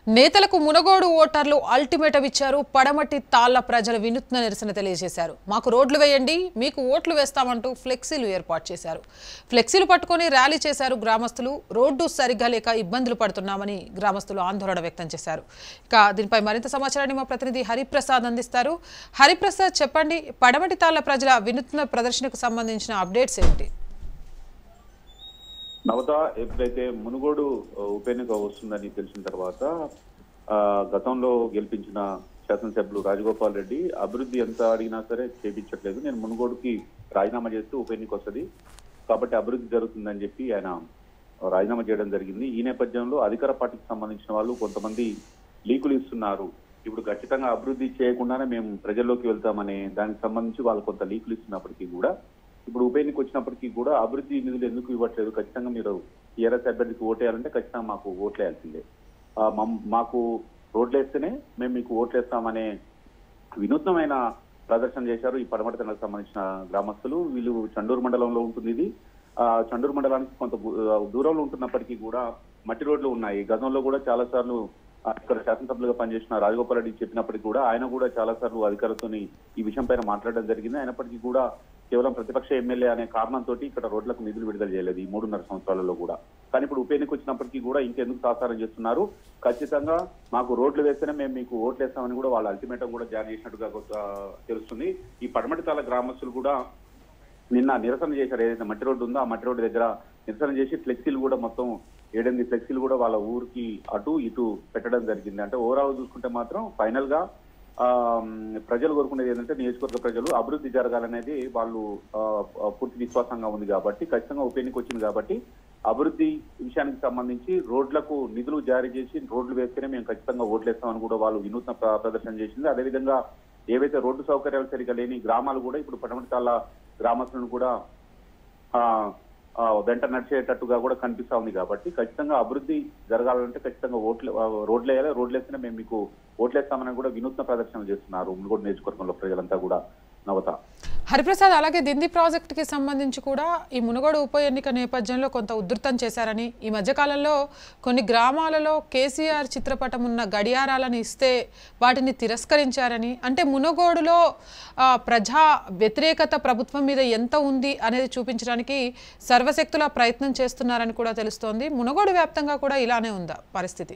నేతలకు మునగోడు ఓటర్లు అల్టిమేటం ఇచ్చారు పడమటి తాళ్ల ప్రజల వినూత్న నిరసన తెలియజేశారు మాకు రోడ్లు వేయండి మీకు ఓట్లు వేస్తామంటూ ఫ్లెక్సీలు ఏర్పాటు చేశారు ఫ్లెక్సీలు పట్టుకొని ర్యాలీ చేశారు గ్రామస్తులు రోడ్డు సరిగ్గా లేక ఇబ్బందులు పడుతున్నామని గ్రామస్తులు ఆందోళన వ్యక్తం చేశారు ఇక దీనిపై మరింత సమాచారాన్ని మా ప్రతినిధి హరిప్రసాద్ అందిస్తారు హరిప్రసాద్ చెప్పండి పడమటి తాళ్ల ప్రజల వినూత్న ప్రదర్శనకు సంబంధించిన అప్డేట్స్ ఏంటి నవత ఎప్పుడైతే మునుగోడు ఆ, ఉప ఎన్నిక వస్తుందని తెలిసిన తర్వాత ఆ, గతంలో గెలిపించిన శాసనసభ్యులు రాజగోపాల్ రెడ్డి అభివృద్ధి ఎంత అడిగినా సరే చేపించట్లేదు నేను మునుగోడుకి రాజీనామా చేస్తే ఉప ఎన్నిక వస్తుంది కాబట్టి అభివృద్ధి జరుగుతుందని చెప్పి ఆయన రాజీనామా చేయడం జరిగింది ఈ నేపథ్యంలో అధికార పార్టీకి సంబంధించిన వాళ్ళు కొంతమంది లీకులు ఇస్తున్నారు ఇప్పుడు ఖచ్చితంగా అభివృద్ధి చేయకుండానే మేము ప్రజల్లోకి వెళ్తామనే దానికి సంబంధించి వాళ్ళు కొంత లీకులు ఇస్తున్నప్పటికీ కూడా ఇప్పుడు ఉప ఎన్నిక వచ్చినప్పటికీ కూడా అభివృద్ధి నిధులు ఎందుకు ఇవ్వట్లేదు ఖచ్చితంగా మీరు టీఆర్ఎస్ అభ్యర్థికి ఓటేయాలంటే ఖచ్చితంగా మాకు ఓట్లేయాల్సిందే ఆ, మమ్- మాకు రోడ్లు వేస్తేనే మేము మీకు ఓట్లేస్తామనే వినూత్నమైన ప్రదర్శన చేశారు ఈ పడమటితనకు సంబంధించిన గ్రామస్తులు వీళ్ళు చండూరు మండలంలో ఉంటుంది ఇది ఆ చండూరు మండలానికి కొంత గు- ఆ, దూరంలో ఉంటున్నప్పటికీ కూడా మట్టి రోడ్లు ఉన్నాయి గతంలో కూడా చాలా సార్లు ఆ, ఇక్కడ శాసనసభ్యులుగా పనిచేసిన రాజగోపాల్ రెడ్డి చెప్పినప్పటికీ కూడా ఆయన కూడా చాలా సార్లు అధికారులతోని ఈ విషయం పైన మాట్లాడడం జరిగింది అయినప్పటికీ కూడా కేవలం ప్రతిపక్ష ఎమ్మెల్యే అనే కారణంతో ఇక్కడ రోడ్లకు నిధులు విడుదల చేయలేదు ఈ మూడున్నర సంవత్సరాలలో కూడా కానీ ఇప్పుడు ఉప ఎన్నిక వచ్చినప్పటికీ కూడా ఇంకెందుకు సాసారం చేస్తున్నారు ఖచ్చితంగా మాకు రోడ్లు వేస్తేనే మేము మీకు ఓట్లు వేస్తామని కూడా వాళ్ళు అల్టిమేటం కూడా జారీ చేసినట్టుగా ఆ, తెలుస్తుంది ఈ పడమటితాల గ్రామస్తులు కూడా నిన్న నిరసన చేశారు ఏదైతే మట్టి రోడ్డు ఉందో ఆ మట్టి రోడ్డు దగ్గర నిరసన చేసి ఫ్లెక్సీలు కూడా మొత్తం ఏడెనిమిది ఫ్లెక్సీలు కూడా వాళ్ళ ఊరికి అటు ఇటు పెట్టడం జరిగింది అంటే ఓవరాల్ చూసుకుంటే మాత్రం ఫైనల్ గా ఆ, ప్రజలు కోరుకునేది ఏంటంటే నియోజకవర్గ ప్రజలు అభివృద్ధి జరగాలనేది వాళ్ళు ఆ, ఆ, పూర్తి విశ్వాసంగా ఉంది కాబట్టి ఖచ్చితంగా ఉప ఎన్నిక వచ్చింది కాబట్టి అభివృద్ధి విషయానికి సంబంధించి రోడ్లకు నిధులు జారీ చేసి రోడ్లు వేస్తేనే మేము ఖచ్చితంగా ఓట్లేస్తామని కూడా వాళ్ళు వినూత్న ప్ర- ప్రదర్శన చేసింది అదేవిధంగా ఏవైతే రోడ్డు సౌకర్యాలు సరిగా లేని గ్రామాలు కూడా ఇప్పుడు పడమటితాల గ్రామస్తులను కూడా ఆ, ఆ, వెంట నడిచేటట్టుగా కూడా కనిపిస్తా ఉంది కాబట్టి ఖచ్చితంగా అభివృద్ధి జరగాలంటే ఖచ్చితంగా ఓట్లు ఆ, రోడ్లు వేయాలి రోడ్లు వేస్తేనే మేము మీకు ఓట్లేస్తామని కూడా వినూత్న ప్రదర్శన చేస్తున్నారు మునుగోడు నియోజకవర్గంలో ప్రజలంతా కూడా నవత హరిప్రసాద్ అలాగే దింది ప్రాజెక్టుకి సంబంధించి కూడా ఈ మునగోడు ఉప ఎన్నిక నేపథ్యంలో కొంత ఉధృతం చేశారని ఈ మధ్యకాలంలో కొన్ని గ్రామాలలో కేసీఆర్ చిత్రపటం ఉన్న గడియారాలను ఇస్తే వాటిని తిరస్కరించారని అంటే మునగోడులో ఆ, ప్రజా వ్యతిరేకత ప్రభుత్వం మీద ఎంత ఉంది అనేది చూపించడానికి సర్వశక్తుల ప్రయత్నం చేస్తున్నారని కూడా తెలుస్తోంది మునగోడు వ్యాప్తంగా కూడా ఇలానే ఉందా పరిస్థితి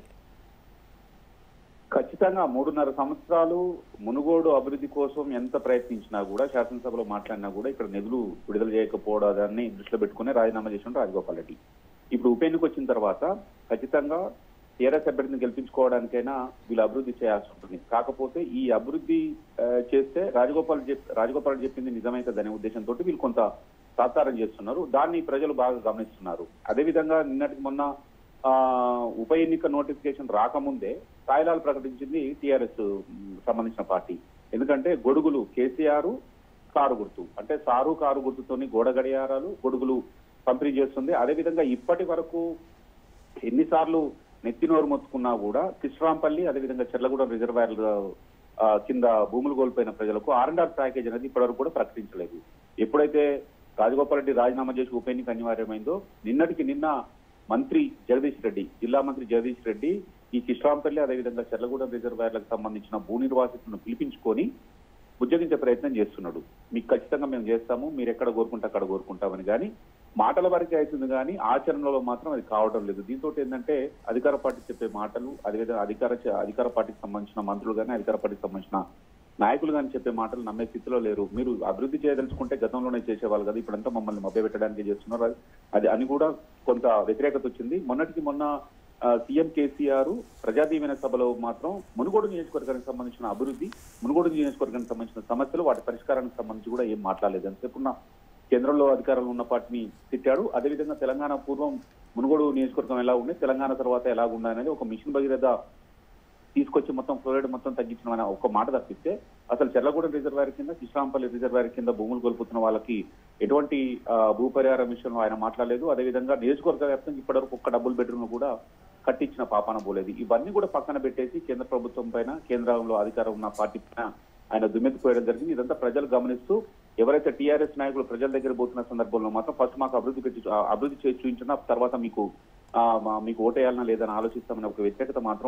ఖచ్చితంగా మూడున్నర సంవత్సరాలు మునుగోడు అభివృద్ధి కోసం ఎంత ప్రయత్నించినా కూడా శాసనసభలో మాట్లాడినా కూడా ఇక్కడ నిధులు విడుదల చేయకపోవడాన్ని దృష్టిలో పెట్టుకుని రాజీనామా చేసిన రాజగోపాల్ రెడ్డి ఇప్పుడు ఉప ఎన్నిక వచ్చిన తర్వాత ఖచ్చితంగా టీఆర్ఎస్ అభ్యర్థిని గెలిపించుకోవడానికైనా వీళ్ళు అభివృద్ధి చేయాల్సి ఉంటుంది కాకపోతే ఈ అభివృద్ధి ఆ, చేస్తే రాజగోపాల్ చెప్ రాజగోపాల్ రెడ్డి చెప్పింది నిజమైతే అనే ఉద్దేశంతో వీళ్ళు కొంత సాకారం చేస్తున్నారు దాన్ని ప్రజలు బాగా గమనిస్తున్నారు అదేవిధంగా నిన్నటికి మొన్న ఆ, ఉప ఎన్నిక నోటిఫికేషన్ రాకముందే సాయిలాల్ ప్రకటించింది టిఆర్ఎస్ సంబంధించిన పార్టీ ఎందుకంటే గొడుగులు కేసీఆర్ కారు గుర్తు అంటే సారు కారు గుర్తుతోని గోడ గడియారాలు గొడుగులు పంపిణీ చేస్తుంది అదేవిధంగా ఇప్పటి వరకు ఎన్నిసార్లు నెత్తినోరు మొత్తుకున్నా కూడా కిష్రాంపల్లి అదేవిధంగా చెర్లగూడెం రిజర్వాయర్ ఆ, కింద భూములు కోల్పోయిన ప్రజలకు ఆర్ అండ్ ఆర్ ప్యాకేజ్ అనేది ఇప్పటివరకు కూడా ప్రకటించలేదు ఎప్పుడైతే రాజగోపాల్ రెడ్డి రాజీనామా చేసి ఉప ఎన్నిక అనివార్యమైందో నిన్నటికి నిన్న మంత్రి జగదీష్ రెడ్డి జిల్లా మంత్రి జగదీష్ రెడ్డి ఈ కిష్రాంపల్లి అదేవిధంగా చెర్లగూడెం రిజర్వాయర్లకు సంబంధించిన భూ నిర్వాసితులను పిలిపించుకొని ఉద్యోగించే ప్రయత్నం చేస్తున్నాడు మీకు ఖచ్చితంగా మేము చేస్తాము మీరు ఎక్కడ కోరుకుంటే అక్కడ కోరుకుంటామని కానీ మాటల వరకే అవుతుంది కానీ ఆచరణలో మాత్రం అది కావడం లేదు దీంతో ఏంటంటే అధికార పార్టీ చెప్పే మాటలు అదేవిధంగా అధికార అధికార పార్టీకి సంబంధించిన మంత్రులు కానీ అధికార పార్టీకి సంబంధించిన నాయకులు కానీ చెప్పే మాటలు నమ్మే స్థితిలో లేరు మీరు అభివృద్ధి చేయదలుచుకుంటే గతంలోనే చేసేవాళ్ళు కదా ఇప్పుడంతా మమ్మల్ని మభ్యపెట్టడానికి చేస్తున్నారు అది- అది అని కూడా కొంత వ్యతిరేకత వచ్చింది మొన్నటికి మొన్న ఆ, సీఎం కేసీఆర్ ప్రజాదీవెన సభలో మాత్రం మునుగోడు నియోజకవర్గానికి సంబంధించిన అభివృద్ధి మునుగోడు నియోజకవర్గానికి సంబంధించిన సమస్యలు వాటి పరిష్కారానికి సంబంధించి కూడా ఏం మాట్లాడలేదు అంతసేపున్న కేంద్రంలో అధికారంలో ఉన్న పార్టీని తిట్టాడు అదేవిధంగా తెలంగాణ పూర్వం మునుగోడు నియోజకవర్గం ఎలా ఉంది తెలంగాణ తర్వాత ఎలా ఉంది అనేది ఒక మిషన్ భగీరథ తీసుకొచ్చి మొత్తం ఫ్లోరైడ్ మొత్తం తగ్గించడం అనే ఒక మాట తప్పిస్తే అసలు చెర్లగూడెం రిజర్వాయర్ కింద కిష్రాంపల్లి రిజర్వాయర్ కింద భూములు కోల్పోతున్న వాళ్ళకి ఎటువంటి ఆ, భూ పరిహారం విషయంలో ఆయన మాట్లాడలేదు అదేవిధంగా నియోజకవర్గ వ్యాప్తంగా ఇప్పటివరకు ఒక్క డబుల్ బెడ్రూమ్ కూడా కట్టించిన పాపాన పోలేదు ఇవన్నీ కూడా పక్కన పెట్టేసి కేంద్ర ప్రభుత్వం పైన కేంద్రంలో అధికారం ఉన్న పార్టీ పైన ఆయన దుమ్మెత్తిపోయడం జరిగింది ఇదంతా ప్రజలు గమనిస్తూ ఎవరైతే టీఆర్ఎస్ నాయకులు ప్రజల దగ్గర పోతున్న సందర్భంలో మాత్రం ఫస్ట్ మాకు అభివృద్ధి పెట్టి ఆ, అభివృద్ధి చేసి చూపించిన తర్వాత మీకు ఆ, మా- మీకు ఓటేయాలన్నా లేదని ఆలోచిస్తామని ఒక వ్యతిరేకత మాత్రం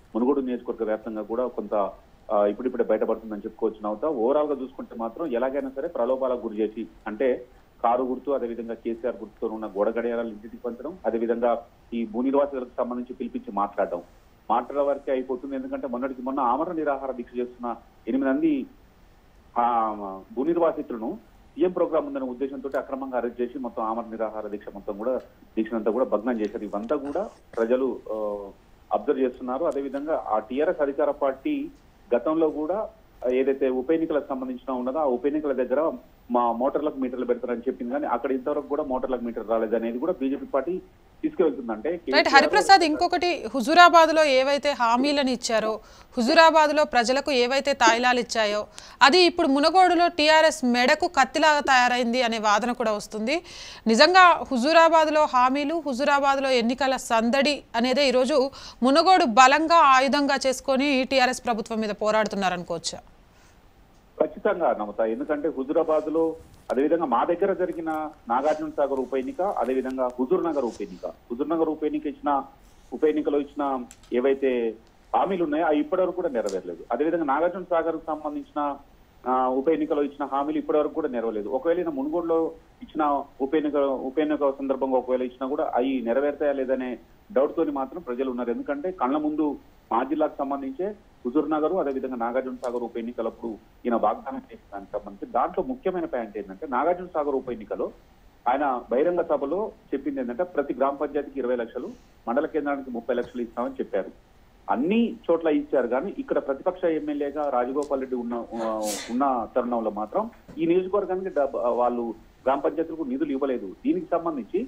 మునుగోడు నియోజకవర్గ వ్యాప్తంగా కూడా కొంత ఆ, ఇప్పుడిప్పుడే బయటపడుతుందని చెప్పుకోవచ్చు నవ్వుతా ఓవరాల్ గా చూసుకుంటే మాత్రం ఎలాగైనా సరే ప్రలోభాలకు గురి చేసి అంటే కారు గుర్తు అదేవిధంగా కేసీఆర్ గుర్తుతో ఉన్న గోడ గడియారాలు ఇంటికి పంచడం అదేవిధంగా ఈ భూ నిర్వాసితులకు సంబంధించి పిలిపించి మాట్లాడడం మాట్లాడే వరకే అయిపోతుంది ఎందుకంటే మొన్నటికి మొన్న ఆమరణ నిరాహార దీక్ష చేస్తున్న ఎనిమిది మంది ఆ భూ నిర్వాసితులను సీఎం ప్రోగ్రామ్ ఉందనే ఉద్దేశంతో అక్రమంగా అరెస్ట్ చేసి మొత్తం ఆమరణ నిరాహార దీక్ష మొత్తం కూడా దీక్షనంతా కూడా భగ్నం చేశారు ఇవంతా కూడా ప్రజలు అబ్జర్వ్ చేస్తున్నారు అదేవిధంగా ఆ టీఆర్ఎస్ అధికార పార్టీ గతంలో కూడా ఏదైతే ఉప ఎన్నికలకు సంబంధించిన ఉన్నదో ఆ ఉప ఎన్నికల దగ్గర మా మోటార్లకు మీటర్లు పెడతారని చెప్పింది కానీ అక్కడ ఇంతవరకు కూడా మోటార్లకు మీటర్ రాలేదనేది కూడా బీజేపీ పార్టీ తీసుకువెళ్తుందంటే రైట్ కేసీఆర్ హరిప్రసాద్ ఇంకొకటి హుజూరాబాద్ లో ఏవైతే హామీలను ఇచ్చారో హుజూరాబాద్ లో ప్రజలకు ఏవైతే తాయిలాలు ఇచ్చాయో అది ఇప్పుడు మునగోడులో టీఆర్ఎస్ మెడకు కత్తిలాగా తయారైంది అనే వాదన కూడా వస్తుంది నిజంగా హుజూరాబాద్ లో హామీలు హుజూరాబాద్ లో ఎన్నికల సందడి అనేదే ఈరోజు మునగోడు బలంగా ఆయుధంగా చేసుకొని టీఆర్ఎస్ ప్రభుత్వం మీద పోరాడుతున్నారనుకోవచ్చా ఖచ్చితంగా నమ్ముతా ఎందుకంటే హుజురాబాద్ లో అదేవిధంగా మా దగ్గర జరిగిన నాగార్జున సాగర్ ఉప ఎన్నిక అదేవిధంగా హుజూర్ నగర్ ఉప ఎన్నిక హుజూర్ నగర్ ఉప ఎన్నిక ఇచ్చిన ఉప ఎన్నికలో ఇచ్చిన ఏవైతే హామీలు ఉన్నాయో అవి ఇప్పటివరకు కూడా నెరవేరలేదు అదేవిధంగా నాగార్జున సాగర్ కు సంబంధించిన ఆ, ఉప ఎన్నికలో ఇచ్చిన హామీలు ఇప్పటివరకు కూడా నెరవేరలేదు ఒకవేళ ఈయన మునుగోడులో ఇచ్చిన ఉప ఎన్నిక ఉప ఎన్నిక సందర్భంగా ఒకవేళ ఇచ్చినా కూడా అవి నెరవేరుతాయా లేదనే డౌట్ తోని మాత్రం ప్రజలు ఉన్నారు ఎందుకంటే కళ్ళ ముందు మా జిల్లాకు సంబంధించే హుజూర్ నగర్ అదేవిధంగా నాగార్జున సాగర్ ఉప ఎన్నికలప్పుడు ఈయన వాగ్దానం చేసిన దానికి సంబంధించి దాంట్లో ముఖ్యమైన పాయింట్ ఏంటంటే నాగార్జున సాగర్ ఉప ఎన్నికలో ఆయన బహిరంగ సభలో చెప్పింది ఏంటంటే ప్రతి గ్రామ పంచాయతీకి ఇరవై లక్షలు మండల కేంద్రానికి ముప్పై లక్షలు ఇస్తామని చెప్పారు అన్ని చోట్ల ఇచ్చారు కానీ ఇక్కడ ప్రతిపక్ష ఎమ్మెల్యేగా రాజగోపాల్ రెడ్డి ఉన్న ఉన్న తరుణంలో మాత్రం ఈ నియోజకవర్గానికి డబ్- వాళ్ళు గ్రామ పంచాయతీలకు నిధులు ఇవ్వలేదు దీనికి సంబంధించి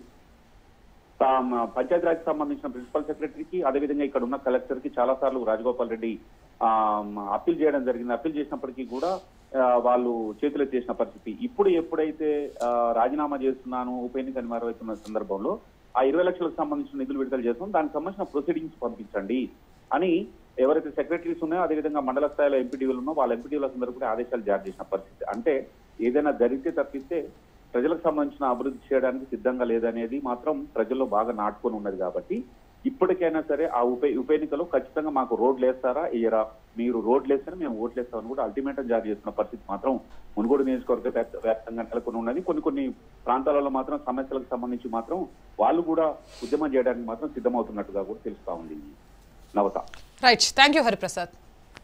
తామ పంచాయతీరాజ్ సంబంధించిన ప్రిన్సిపల్ సెక్రటరీకి అదేవిధంగా ఇక్కడ ఉన్న కలెక్టర్ కి చాలా సార్లు రాజగోపాల్ రెడ్డి ఆ, అప్పీల్ చేయడం జరిగింది అప్పీల్ చేసినప్పటికీ కూడా ఆ, వాళ్ళు చేతులు ఎత్తేసిన పరిస్థితి ఇప్పుడు ఎప్పుడైతే ఆ, రాజీనామా చేస్తున్నాను ఉప ఎన్నిక నిర్వహిస్తున్న సందర్భంలో ఆ ఇరవై లక్షలకు సంబంధించిన నిధులు విడుదల చేస్తాం దానికి సంబంధించిన ప్రొసీడింగ్స్ పంపించండి అని ఎవరైతే సెక్రటరీస్ ఉన్నాయో అదేవిధంగా మండల స్థాయిలో ఎంపీడీలు ఉన్నో వాళ్ళ ఎంపీడీల అందరూ కూడా ఆదేశాలు జారీ చేసిన పరిస్థితి అంటే ఏదైనా జరిగితే తప్పిస్తే ప్రజలకు సంబంధించిన అభివృద్ధి చేయడానికి సిద్ధంగా లేదనేది మాత్రం ప్రజల్లో బాగా నాటుకొని ఉన్నది కాబట్టి ఇప్పటికైనా సరే ఆ ఉప ఉప ఎన్నికలో ఖచ్చితంగా మాకు రోడ్లు వేస్తారా ఇయరా మీరు రోడ్లు వేస్తేనే మేము ఓట్లు వేస్తామని కూడా అల్టిమేటం జారీ చేస్తున్న పరిస్థితి మాత్రం మునుగోడు నియోజకవర్గ వ్యాప్త- వ్యాప్తంగా నెలకొని ఉన్నది కొన్ని కొన్ని ప్రాంతాలలో మాత్రం సమస్యలకు సంబంధించి మాత్రం వాళ్ళు కూడా ఉద్యమం చేయడానికి మాత్రం సిద్ధమవుతున్నట్టుగా కూడా తెలుస్తా ఉంది Navata right thank you Hariprasad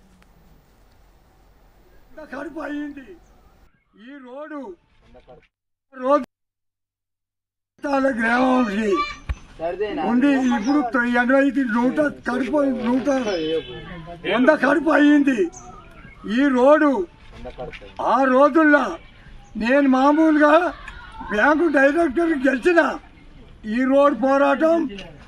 కడుపు అయింది ఈ రోడ్డు రోడ్డు గ్రామంకి ఉంది ఇప్పుడు ఎనభై నూట కడుపు నూట వంద కడుపు అయ్యింది ఈ రోడ్డు ఆ రోజుల్లో నేను మామూలుగా బ్యాంకు డైరెక్టర్ గెలిచిన ఈ రోడ్ పోరాటం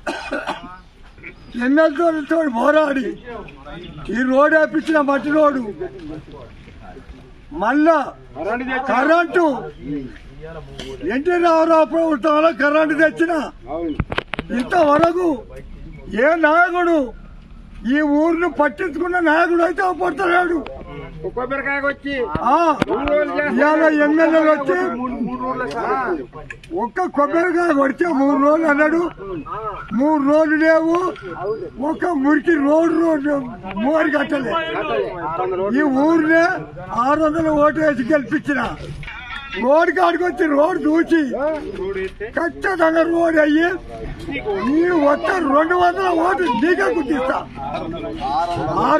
ఎమ్మెల్యేలతో పోరాడి ఈ రోడ్ వేపించిన మట్టి రోడ్డు మళ్ళా కరెంటు ఎన్టీ రామారావు ప్రభుత్వంలో కరెంటు తెచ్చిన ఇంతవరకు ఏ నాయకుడు ఈ ఊరిని పట్టించుకున్న నాయకుడు అయితే పడతలేడు కొబ్బరికాయకు వచ్చి ఆ, ఇవాళ ఎమ్మెల్యేలు వచ్చి ఒక్క కొబ్బరికాయ కొడితే మూడు రోజులు అన్నాడు మూడు రోజులు లేవు ఒక మురికి రోడ్డు రోడ్డు మోరి కట్టలే ఈ ఊరినే ఆరు వందల ఓటు వేసి గెలిపించిన రోడ్ కాడికి వచ్చి రోడ్ చూసి ఖచ్చితంగా రోడ్ అయ్యి నీ ఒక్క రెండు వందల ఓటు నీకే గుర్తిస్తా